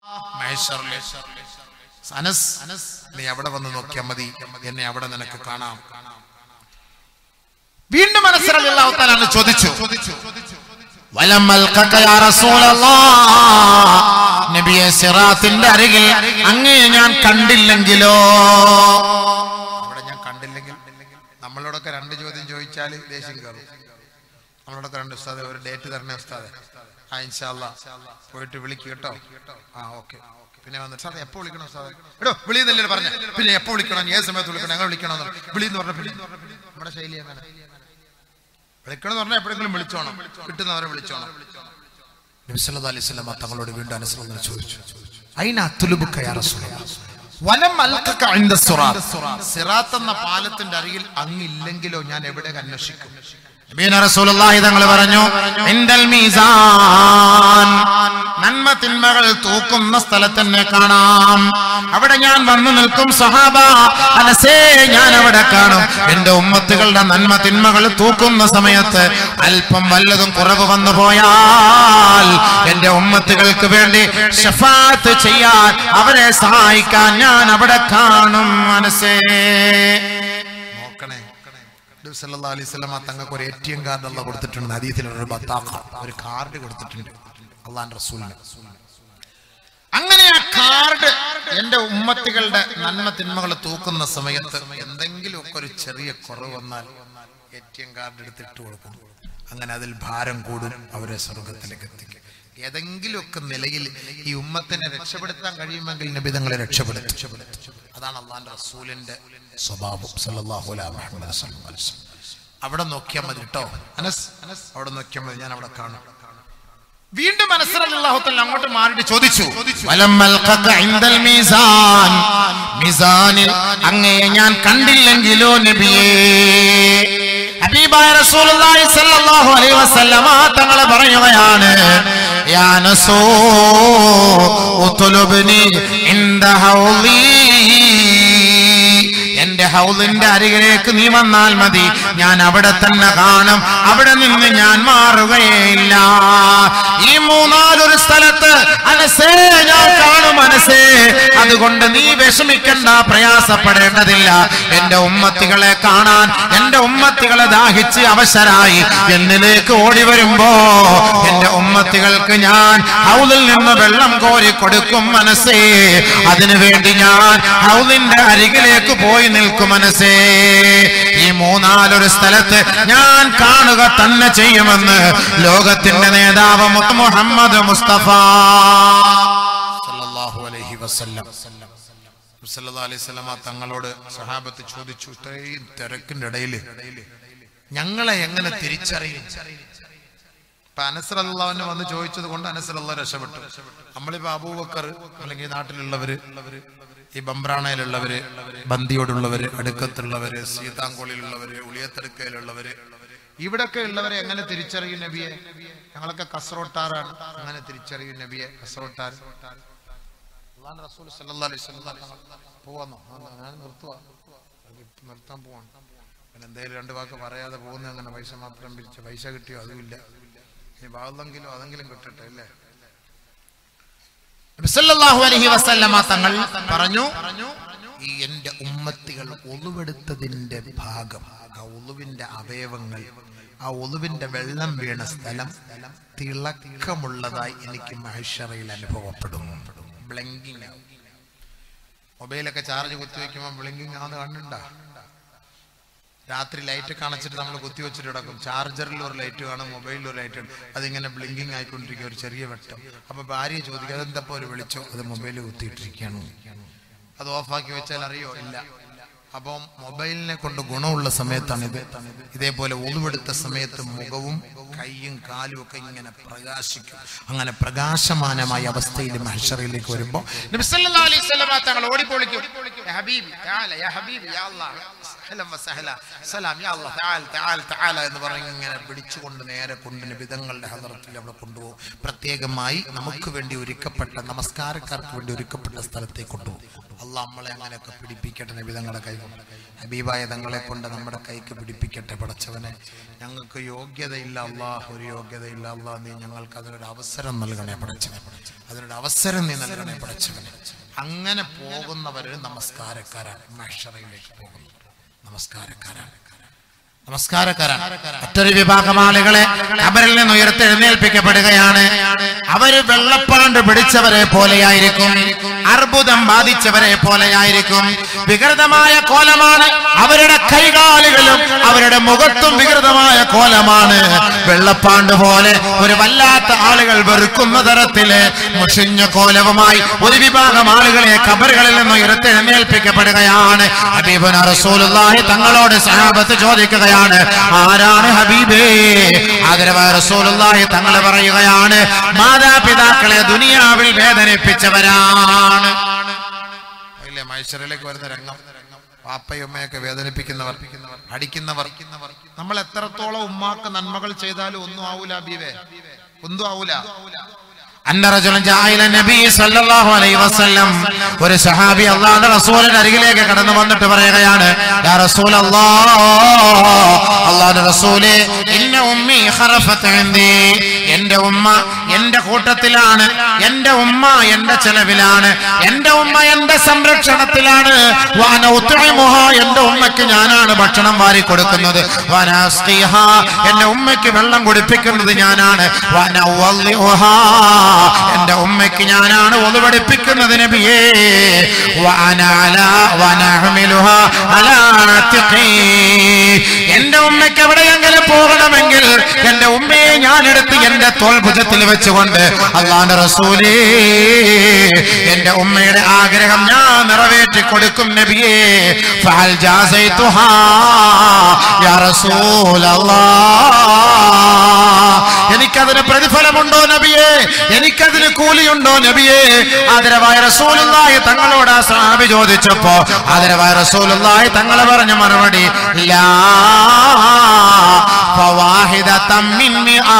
മഹേശ്വറിലെ അനസ് നീ അവിടെ വന്ന് നോക്കിയാൽ മതി എന്നെ അവിടെ നിനക്ക് കാണാം വീണ്ടും മനസ്സിലാവുത്താലാണ് ചോദിച്ചു വലം അൽഖക യാ റസൂലല്ലാഹ്. നബിയെ സിറാത്തിന്റെ അരികിൽ അങ്ങേ ഞാൻ കണ്ടില്ലെങ്കിലോ അവിടെ ഞാൻ കണ്ടില്ലെങ്കിൽ നമ്മളോടൊക്കെ രണ്ട് ചോദ്യം ചോദിച്ചാൽ ദേഷ്യം കയറും നമ്മളോടൊക്കെ രണ്ട് ഉസ്താദെ ഒരു ഡേറ്റ് തരണേ ഉസ്താദെ ആ ഇൻഷാല്ല പോയിട്ട് വിളിക്കുക കേട്ടോ ആ ഓക്കെ പിന്നെ വന്നിട്ട് സാറേ എപ്പോ വിളിക്കണം സാറേ എടോ വിളിയെന്നല്ലേ പറഞ്ഞ പിന്നെ എപ്പോ വിളിക്കണം ഏത് സമയത്ത് വിളിക്കണം എങ്ങനെ വിളിക്കണം വിളിയെന്ന് പറഞ്ഞ വിളി നമ്മുടെ ശൈലി അങ്ങനെ വിളിക്കണം എന്ന് പറഞ്ഞാൽ എപ്പോഴെങ്കിലും വിളിച്ചോണം കിട്ടുന്നവരെ വിളിച്ചോണം നബി സല്ലല്ലാഹു അലൈഹി വസല്ലമ തങ്ങളോട് വീണ്ടും അനുസരണം ചോദിച്ചു അയിന അത്തുലുബുക യാ റസൂലല്ലാഹ് വലം അൽഖക ഇൻദ സിറാത്ത് സിറാത്ത് എന്ന പാലത്തിന്റെ അരികിൽ അങ്ങില്ലെങ്കിലോ ഞാൻ എവിടെ അന്വേഷിക്കും നബീന റസൂലുള്ളാഹി തങ്ങൾ പറഞ്ഞു ഇൻദൽ മീസാൻ നന്മ തിന്മകൾ തൂക്കുന്ന സ്ഥലത്ത് തന്നെ കാണാം അവിടെ ഞാൻ വന്നു നിൽക്കും സഹാബ അനസേ ഞാൻ അവിടെ കാണും എന്റെ ഉമ്മത്തുകളുടെ നന്മ തിന്മകൾ തൂക്കുന്ന സമയത്ത് അല്പം വല്ലതും കുറവ് വന്നു പോയാൽ എന്റെ ഉമ്മത്തുകൾക്ക് വേണ്ടി ഷഫാത്ത് ചെയ്യാൻ അവരെ സഹായിക്കാൻ ഞാൻ അവിടെ കാണും മനസ്സേ നോക്കണേ നബി സല്ലല്ലാഹു അലൈഹി വസല്ലമ തങ്ങൾക്ക് ഒരു എ ടി എം കാർഡ് അല്ല കൊടുത്തിട്ടുണ്ട് ഹദീസിൽ ഒരു ബത്താഖ ഒരു കാർഡ് കൊടുത്തിട്ടുണ്ട് അള്ളാന്റെ റസൂലിന് അങ്ങനെ ആ കാർഡ് എന്റെ ഉമ്മത്തികളുടെ നന്മ തിന്മകൾ തൂക്കുന്ന സമയത്ത് എന്തെങ്കിലുമൊക്കെ ഒരു ചെറിയ കുറവ് വന്നാൽ എ ടി എം കാർഡ് എടുത്തിട്ട് കൊടുക്കും അങ്ങനെ അതിൽ ഭാരം കൂടും അവരെ സ്വർഗത്തിലേക്ക് എത്തിക്കും ഏതെങ്കിലുമൊക്കെ നിലയിൽ ഈ ഉമ്മത്തിനെ രക്ഷപ്പെടുത്താൻ കഴിയുമെങ്കിൽ നബി തങ്ങളെ രക്ഷപ്പെടുത്തും അതാണ് അള്ളാന്റെ റസൂലിന്റെ സ്വഭാവം സല്ലല്ലാഹു അലൈഹി വസല്ലം അവിടെ നോക്കിയാൽ മതി കേട്ടോ അനസ് അനസ് അവിടെ നോക്കിയാൽ മതി ഞാൻ അവിടെ കാണും വീണ്ടും മനസ്സിലാഹുത്തല്ല അങ്ങോട്ട് മാറിയിട്ട് ചോദിച്ചു വലമ്മൽ ഖദ ഇൻദൽ മീസാൻ മീസാനിൽ അങ്ങയെ ഞാൻ കണ്ടില്ലെങ്കിലോ നബിയേ ഹബീബായ റസൂലുള്ളാഹി സ്വല്ലല്ലാഹു അലൈഹി വസല്ലമ തങ്ങൾ പറയുകയാണ് യാ നസൂ ഉത്ലുബ്നി ഇൻദ ഹൗളി എന്റെ ഹൗലിന്റെ അരികിലേക്ക് നീ വന്നാൽ മതി ഞാൻ അവിടെ തന്നെ കാണും അവിടെ നിന്ന് ഞാൻ മാറുകയില്ല ഈ മൂന്നാലൊരു സ്ഥലത്ത് അനസേ ഞാൻ കാണും മനസ്സേ അതുകൊണ്ട് നീ വിഷമിക്കണ്ട പ്രയാസപ്പെടേണ്ടതില്ല എന്റെ ഉമ്മത്തികളെ കാണാൻ എന്റെ ഉമ്മത്തികളെ ദാഹിച്ച് അവശരായി എന്നിലേക്ക് ഓടി വരുമ്പോ എന്റെ ഉമ്മത്തികൾക്ക് ഞാൻ ഹൗലിൽ നിന്ന് വെള്ളം കോരി കൊടുക്കും മനസ്സേ അതിനു വേണ്ടി ഞാൻ ഹൗലിന്റെ അരികിലേക്ക് പോയി നിൽക്കും മനസ്സേ ഈ മൂന്നാലൊരു സ്ഥലത്ത് ഞാൻ കാണുക തന്നെ ചെയ്യുമെന്ന് ലോകത്തിന്റെ നേതാവ് മുത്ത് മുഹമ്മദ് മുസ്തഫ സല്ലല്ലാഹു അലൈഹി വസല്ലം സല്ലല്ലാഹു അലൈഹി വസല്ലമ തങ്ങളോട് സഹാബത്ത് ചോദിച്ചു ഇത്രയും തിരക്കിന്റെ ഇടയിൽ ഞങ്ങളെ എങ്ങനെ തിരിച്ചറിയും ഇപ്പൊ അനസറല്ലാവിനെ വന്ന് ചോദിച്ചത് കൊണ്ട് അനസറല്ല രക്ഷപ്പെട്ടു നമ്മളിപ്പോ അബൂബക്കർ അല്ലെങ്കിൽ നാട്ടിലുള്ളവര് ഈ ബംബ്രാണയിലുള്ളവര് ബന്ദിയോടുള്ളവര് അടുക്കത്തുള്ളവര് സീതാങ്കോളിലുള്ളവര് ഉളിയത്തെടുക്കയിലുള്ളവര് ഇവിടൊക്കെ ഉള്ളവരെ എങ്ങനെ തിരിച്ചറിയും നബിയെ ഞങ്ങളൊക്കെ കസറോട്ടാറാണ് അങ്ങനെ തിരിച്ചറിയും നബിയെ കസറോട്ടാർ അള്ളാഹുവിന്റെ റസൂൽ സല്ലല്ലാഹു അലൈഹി വസല്ലം തങ്ങൾ പോവാന്നോ ആ, ഞാൻ നിർത്തുവാ നിർത്താൻ പോവാണ് പിന്നെ എന്തെങ്കിലും രണ്ട് വാക്ക് പറയാതെ പോകുന്ന അങ്ങനെ പൈസ മാത്രം പിരിച്ച പൈസ കിട്ടിയോ അതുമില്ല ഇനി ബാതെങ്കിലും അതെങ്കിലും കിട്ടട്ടെ അല്ലേ നബിസല്ലല്ലാഹു അലൈഹി വസല്ലമ തങ്ങൾ പറഞ്ഞു ഈ എന്റെ ഉമ്മത്തികൾ ഒളിവെടുത്തതിന്റെ ഭാഗം ആ ഒളിവിന്റെ അവയവങ്ങൾ ആ ഒളിവിന്റെ വെള്ളം വീണ സ്ഥലം തിളക്കമുള്ളതായി എനിക്ക് മഹേശ്വറയിൽ അനുഭവപ്പെടും ബ്ലിങ്കിങ് മൊബൈലൊക്കെ ചാർജ് കുത്തിവെക്കുമ്പോൾ ബ്ലിങ്കിങ് ആണെന്ന് കണ്ടുണ്ടാ രാത്രി ലൈറ്റ് കാണിച്ചിട്ട് നമ്മൾ കുത്തിവെച്ചിട്ട് കിടക്കും ചാർജറിൽ ഒരു ലൈറ്റ് കാണും മൊബൈലിൽ ഒരു ലൈറ്റ് അതിങ്ങനെ ബ്ലിങ്കിങ് ആയിക്കൊണ്ടിരിക്കുക ഒരു ചെറിയ വെട്ടം അപ്പൊ ഭാര്യ ചോദിക്കുക അതെന്തപ്പോ ഒരു വിളിച്ചോ അത് മൊബൈലിൽ കുത്തിയിട്ടിരിക്കുകയാണ് അത് ഓഫാക്കി വെച്ചാൽ അറിയോ ഇല്ല അപ്പം മൊബൈലിനെ കൊണ്ട് ഗുണമുള്ള സമയത്താണ് ഇത് ഇതേപോലെ ഒളിവെടുത്ത സമയത്ത് മുഖവും കൈയും കാലും ഒക്കെ ഇങ്ങനെ പ്രകാശിക്കും അങ്ങനെ പ്രകാശമാനമായ അവസ്ഥയിൽ മഹഷറയിലേക്ക് വരുമ്പോൾ നബി സല്ലല്ലാഹു അലൈഹി വസല്ലമ തങ്ങൾ ഓടിപ്പൊളിക്കും "യാ ഹബീബി യാ അല, യാ ഹബീബി യാ അല്ലാഹ് അഹ്ലൻ വസഹല സലാം യാ അല്ലാഹ് തആൽ തആൽ തആല എന്ന് പറഞ്ഞ് ഇങ്ങനെ പിടിച്ചുകൊണ്ട് നേരെ കൊണ്ട് നിബിതങ്ങളുടെ ഹദറത്തിൽ അവിടെ കൊണ്ടുപോകും പ്രത്യേകമായി നമുക്ക് വേണ്ടി ഒരുക്കപ്പെട്ട നമസ്കാരക്കാർക്ക് വേണ്ടി ഒരുക്കപ്പെട്ട സ്ഥലത്തേക്ക് കൊണ്ടുപോകും അള്ളാഹ് നമ്മളെ അങ്ങനെയൊക്കെ പിടിപ്പിക്കട്ടെ നിബിതങ്ങളുടെ കൈ കൊണ്ട് ഹബീബായ തങ്ങളെ കൊണ്ട് നമ്മുടെ കൈക്ക് പിടിപ്പിക്കട്ടെ പടച്ചവനെ ഞങ്ങൾക്ക് യോഗ്യതയില്ല അള്ളാഹ് ഒരു യോഗ്യതയില്ല അള്ളാഹ് നീ ഞങ്ങൾക്ക് അതിനൊരു അവസരം നൽകണേ പടച്ചവനെ അതിനൊരു അവസരം നീ നൽകണേ പടച്ചവനെ അങ്ങനെ പോകുന്നവര് നമസ്കാരക്കാരാണ് മഷറയിലേക്ക് പോകുന്നു നമസ്കാരക്കാരാണ് നമസ്കാരക്കാരാണ് മറ്റൊരു വിഭാഗം ആളുകളെ അവരിൽ നിന്ന് ഉയർത്തെഴുന്നേൽപ്പിക്കപ്പെടുകയാണ് അവര് വെള്ളപ്പാണ്ട് പിടിച്ചവരെ പോലെയായിരിക്കും അർബുദം ബാധിച്ചവരെ പോലെയായിരിക്കും വികൃതമായ കോലമാണ് അവരുടെ കൈകാലുകളും അവരുടെ മുഖത്തും വികൃതമായ കോലമാണ് വെള്ളപ്പാണ്ട് പോലെ ഒരു വല്ലാത്ത ആളുകൾ വെറുക്കുന്ന തരത്തില് മുഷിഞ്ഞ കോലവുമായി ഒരു വിഭാഗം ആളുകളെ കബറുകളിൽ നിന്ന് ഉയർത്തെഴുന്നേൽപ്പിക്കപ്പെടുകയാണ് ഹബീബുന റസൂലുള്ളാഹി തങ്ങളോട് സഹാബത്ത് ചോദിക്കുകയാണ് ആരാണ് ഹബീബേ ആദരവായ റസൂലുള്ളാഹി തങ്ങൾ പറയുകയാണ് മാതാപിതാക്കളെ ദുനിയാവിൽ വേദനിപ്പിച്ചവരാണ് ഇല്ലേ മൈസറിലേക്ക് വരുന്ന രംഗം പാപ്പയും ഉമ്മയൊക്കെ വേദനിപ്പിക്കുന്നവർ അടിക്കുന്നവർ നമ്മൾ എത്രത്തോളം ഉമ്മാക്ക് നന്മകൾ ചെയ്താലും ഒന്നും ആവൂല ഹബീബേ ഒന്നും ആവൂല അന്ന റജുലൻ ജാഅ ഇല നബി സല്ലല്ലാഹു അലൈഹി വസല്ലം ഒരു സഹാബി അല്ലാഹുവിന്റെ റസൂലിന്റെ അരികിലേക്ക് കടന്നു വന്നിട്ട് പറയുകയാണ് യാ റസൂലല്ലാഹ് അല്ലാഹുവിന്റെ റസൂലേ ഇന്ന ഉമ്മി ഖറഫത്ത് ഇൻദി എന്റെ ഉമ്മ എന്റെ കൂട്ടത്തിലാണ് എന്റെ ഉമ്മ എന്റെ ചെലവിലാണ് എന്റെ ഉമ്മ എന്റെ സംരക്ഷണത്തിലാണ് വാന ഉത്തമഹ എന്റെ ഉമ്മയ്ക്ക് ഞാനാണ് ഭക്ഷണം വാരി കൊടുക്കുന്നത് വാന അസ്ഖിഹാ, എന്റെ ഉമ്മയ്ക്ക് വെള്ളം കുടിപ്പിക്കുന്നത് ഞാനാണ് വാന ഉവള്ളിഉഹാ, എന്റെ ഉമ്മയ്ക്ക് ഞാനാണ് ഒതുപടിപ്പിക്കുന്നത് നബിയേ വാന അലാ വാന അഹ്മിലുഹാ അലാ അത്തിഖീ. എന്റെ ഉമ്മയ്ക്ക് എവിടെയെങ്കിലും പോകണമെങ്കിൽ എന്റെ ഉമ്മയെ ഞാൻ എടുത്ത് എന്റെ തോൾഭുജത്തിൽ വെച്ചുകൊണ്ട് അള്ളാന്റെ റസൂലേ എന്റെ ഉമ്മയുടെ ആഗ്രഹം ഞാൻ നിറവേറ്റി കൊടുക്കും നബിയേ ഫഹൽ ജാസൈതുഹാ യാ റസൂലല്ലാഹ് എനിക്കതിന് പ്രതിഫലമുണ്ടോ നബിയേ എനിക്കതിന് കൂലിയുണ്ടോ നബിയേ ആദരവായ റസൂലുള്ളാഹി തങ്ങളോട് ആ സഹാബി ചോദിച്ചപ്പോ ആദരവായ റസൂലുള്ളാഹി തങ്ങൾ പറഞ്ഞ മറുപടി ലാ ഫവാഹിദതം മിൻ മിആ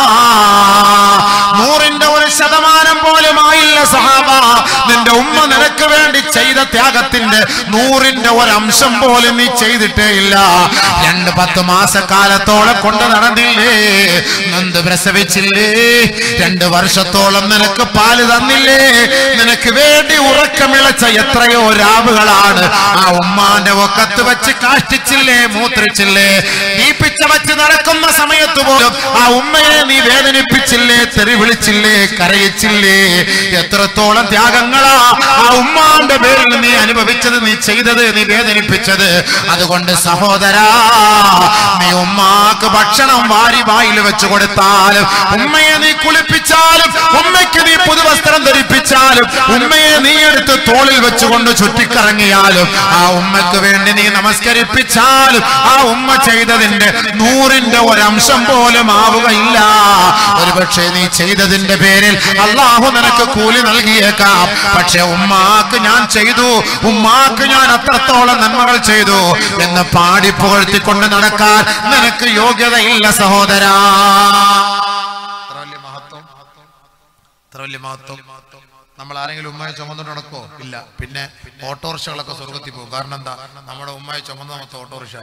നൂറിന്റെ ഒരു ശതമാനം പോലും ആയില്ല സഹാബ നിന്റെ ഉമ്മ നിനക്ക് വേണ്ടി ചെയ്ത ത്യാഗത്തിന്റെ നൂറിന്റെ ഒരംശം പോലും നീ ചെയ്തിട്ടേ ഇല്ല രണ്ട് പത്ത് മാസക്കാലത്തോളം കൊണ്ട് നടന്നില്ലേ നൊന്ത് പ്രസവിച്ചില്ലേ രണ്ട് വർഷത്തോളം നിനക്ക് പാല് തന്നില്ലേ നിനക്ക് വേണ്ടി ഉറക്കമിളച്ച എത്രയോ രാവുകളാണ് ആ ഉമ്മാന്റെ ഒക്കത്ത് വെച്ച് കാഷ്ടിച്ചില്ലേ മൂത്രിച്ചില്ലേ ദീപിച്ച വെച്ച് നടക്കുന്ന സമയത്ത് പോലും ആ ഉമ്മയെ നീ വേദനിപ്പിച്ചില്ലേ തെറി വിളിച്ചില്ലേ കരയിച്ചില്ലേ എത്രത്തോളം ത്യാഗങ്ങളാ ആ ഉമ്മാന്റെ പേരിൽ നീ അനുഭവിച്ചത് നീ ചെയ്തത് നീ വേദനിപ്പിച്ചത് അതുകൊണ്ട് സഹോദരാ നീ ഉമ്മാക്ക് ഭക്ഷണം വാരി വായിൽ വെച്ച് കൊടുത്താലും ഉമ്മയെ നീ കുളിപ്പിച്ചാലും ഉമ്മയ്ക്ക് നീ പുതുവസ്ത്രം ധരിപ്പിച്ചാലും ഉമ്മയെ നീ എടുത്ത് തോളിൽ വെച്ചുകൊണ്ട് ചുറ്റിക്കറങ്ങിയാലും ആ ഉമ്മക്ക് വേണ്ടി നീ നമസ്കരിപ്പിച്ചാലും ആ ഉമ്മ ചെയ്തതിന്റെ നൂറിന്റെ ഒരംശം പോലും ആവുകയില്ല ഒരുപക്ഷെ നീ ചെയ്തതിന്റെ പേരിൽ അള്ളാഹു നിനക്ക് കൂലി നൽകിയേക്കാം പക്ഷെ ഉമ്മാക്ക് ഞാൻ ചെയ്തു ഉമ്മാക്ക് ഞാൻ അത്രത്തോളം നന്മകൾ ചെയ്തു എന്ന് പാടി പുകഴ്ത്തിക്കൊണ്ട് നടക്കാൻ നിനക്ക് യോഗ്യതയില്ല സഹോദരാ എത്ര വലിയ മഹത്വം എത്ര വലിയ മഹത്വം നമ്മൾ ആരെങ്കിലും ഉമ്മയെ ചുമന്നുകൊണ്ട് നടക്കോ ഇല്ല പിന്നെ ഓട്ടോറിക്ഷകളൊക്കെ സ്വർഗത്തിൽ പോകും കാരണം എന്താ നമ്മുടെ ഉമ്മയെ ചുമന്ന മൊത്തം ഓട്ടോറിക്ഷ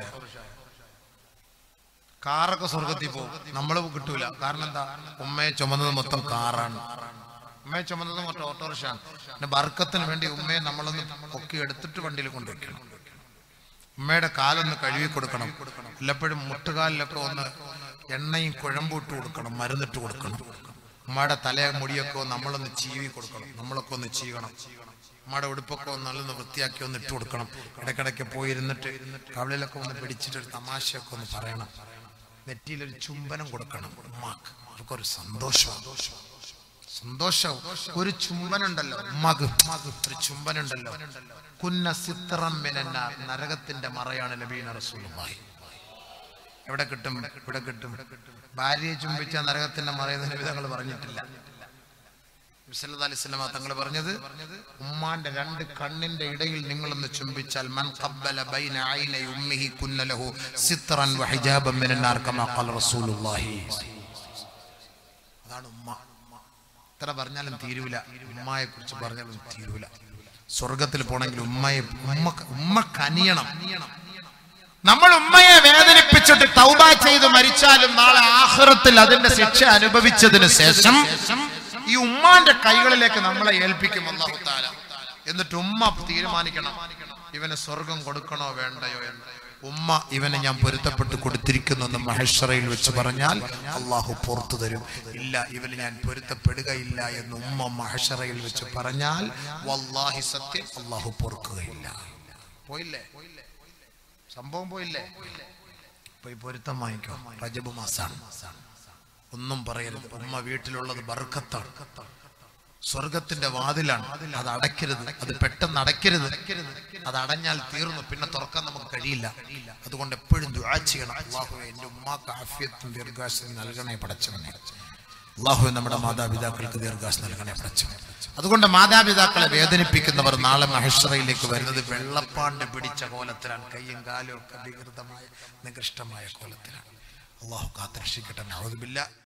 കാറൊക്കെ സ്വർഗത്തിൽ പോകും നമ്മൾ കിട്ടൂല കാരണം എന്താ ഉമ്മയെ ചുമന്നത് മൊത്തം കാറാണ് ഉമ്മയെ ചുമന്നത് മൊത്തം ഓട്ടോറിക്ഷ ആണ് പിന്നെ ബർക്കത്തിന് വേണ്ടി ഉമ്മയെ നമ്മളൊന്ന് പൊക്കി എടുത്തിട്ട് വണ്ടിയിൽ കൊണ്ടുവയ്ക്കണം ഉമ്മയുടെ കാലൊന്ന് കഴുകി കൊടുക്കണം വല്ലപ്പോഴും മുട്ടുകാലിലൊക്കെ ഒന്ന് എണ്ണയും കുഴമ്പൂട്ട് കൊടുക്കണം മരുന്നിട്ട് കൊടുക്കണം ഉമ്മയുടെ തല മുടിയൊക്കെ ഒന്ന് നമ്മളൊന്ന് ചീവി കൊടുക്കണം നമ്മളൊക്കെ ഒന്ന് ചീവണം ഉമ്മയുടെ ഉടുപ്പൊക്കെ ഒന്ന് നല്ലൊന്ന് വൃത്തിയാക്കി ഒന്ന് ഇട്ട് കൊടുക്കണം ഇടയ്ക്കിടയ്ക്ക് പോയിരുന്നിട്ട് കവിളിലൊക്കെ ഒന്ന് പിടിച്ചിട്ട് ഒരു തമാശയൊക്കെ ഒന്ന് പറയണം നെറ്റിയിലൊരു ചുംബനം കൊടുക്കണം ഉമ്മാക്ക് അവർക്കൊരു സന്തോഷമാണ് സന്തോഷവും ഒരു ചുംബനുണ്ടല്ലോ ഉമ്മാക്ക് ഒരു ചുംബനുണ്ടല്ലോ കുന്ന സിത്രം മിനന്നാർ നരകത്തിന്റെ മറയാണ് നബീന റസൂലുള്ളാഹി എവിടെ കിട്ടും ഇവിടെ കിട്ടും ഭാര്യയെ ചുംബിച്ച നരകത്തിന്റെ മറയുന്ന വിധങ്ങൾ പറഞ്ഞിട്ടില്ല അലിസ്ലാമ തങ്ങൾ പറഞ്ഞത് ഉമ്മാന്റെ രണ്ട് കണ്ണിന്റെ ഇടയിൽ നിങ്ങളൊന്ന് ചുംബിച്ചാൽ മൻ ഖബ്ബല ബൈന ഐനൈ ഉമ്മിഹി കുന്ന ലഹു സിത്റൻ വഹിജാബൻ മിനൻ നാർ കമാ ഖാല റസൂലുള്ളാഹി അതാണ് ഉമ്മ എത്ര പറഞ്ഞാലും തീരൂല ഉമ്മയെ കുറിച്ച് പറഞ്ഞാലും തീരൂല സ്വർഗത്തിൽ പോണെങ്കിൽ ഉമ്മയെ ഉമ്മ ഉമ്മ കനിയണം നമ്മൾ ഉമ്മയെ വേദനിപ്പിച്ചിട്ട് തൗബ ചെയ്ത് മരിച്ചാലും നാളെ ആഹ്റത്തിൽ അതിന്റെ ശിക്ഷ അനുഭവിച്ചതിന് ശേഷം ഈ ഉമ്മാന്റെ കൈകളിലേക്ക് നമ്മളെ ഏൽപ്പിക്കും അല്ലാഹു തആല എന്നിട്ട് ഉമ്മ തീരുമാനിക്കണം ഇവന് സ്വർഗം കൊടുക്കണോ വേണ്ടയോ എന്ന് ഉമ്മ ഇവനെ ഞാൻ പൊരുത്തപ്പെട്ട് കൊടുത്തിരിക്കുന്നു എന്ന് മഹേശ്വറയിൽ വെച്ച് പറഞ്ഞാൽ അള്ളാഹു പുറത്തു തരും ഇല്ല ഇവന് ഞാൻ പൊരുത്തപ്പെടുകയില്ല എന്ന് ഉമ്മ മഹേശ്വറയിൽ വെച്ച് പറഞ്ഞാൽ വല്ലാഹി സത്യം അള്ളാഹു പൊറുക്കുകയില്ല പോയില്ലേ സംഭവം പോയില്ലേ പോയി പൊരുത്തം വാങ്ങിക്കോ റജബ് മാസാണ് ഒന്നും പറയരുത് ഉമ്മ വീട്ടിലുള്ളത് ബർക്കത്താണ് സ്വർഗത്തിന്റെ വാതിലാണ് അത് അടയ്ക്കരുത് അത് പെട്ടെന്ന് അടയ്ക്കരുത് അത് അടഞ്ഞാൽ തീർന്നു പിന്നെ തുറക്കാൻ നമുക്ക് കഴിയില്ല അതുകൊണ്ട് എപ്പോഴും ദുആ ചെയ്യണം അള്ളാഹു എന്റെ ഉമ്മാക്ക് ആഫിയത്തും ദീർഘാശം നൽകണേ പടച്ചവനെ അള്ളാഹു നമ്മുടെ മാതാപിതാക്കൾക്ക് ദീർഘാശം നൽകണേ പടച്ചവനെ അതുകൊണ്ട് മാതാപിതാക്കളെ വേദനിപ്പിക്കുന്നവർ നാളെ മഹേശ്വറയിലേക്ക് വരുന്നത് വെള്ളപ്പാണ്ട് പിടിച്ച കോലത്തിലാണ് കയ്യും കാലും ഒക്കെ വികൃതമായ നികൃഷ്ടമായ കോലത്തിലാണ് അള്ളാഹു കാത്തിരക്ഷിക്കട്ടെ നഅൂദുബില്ലാ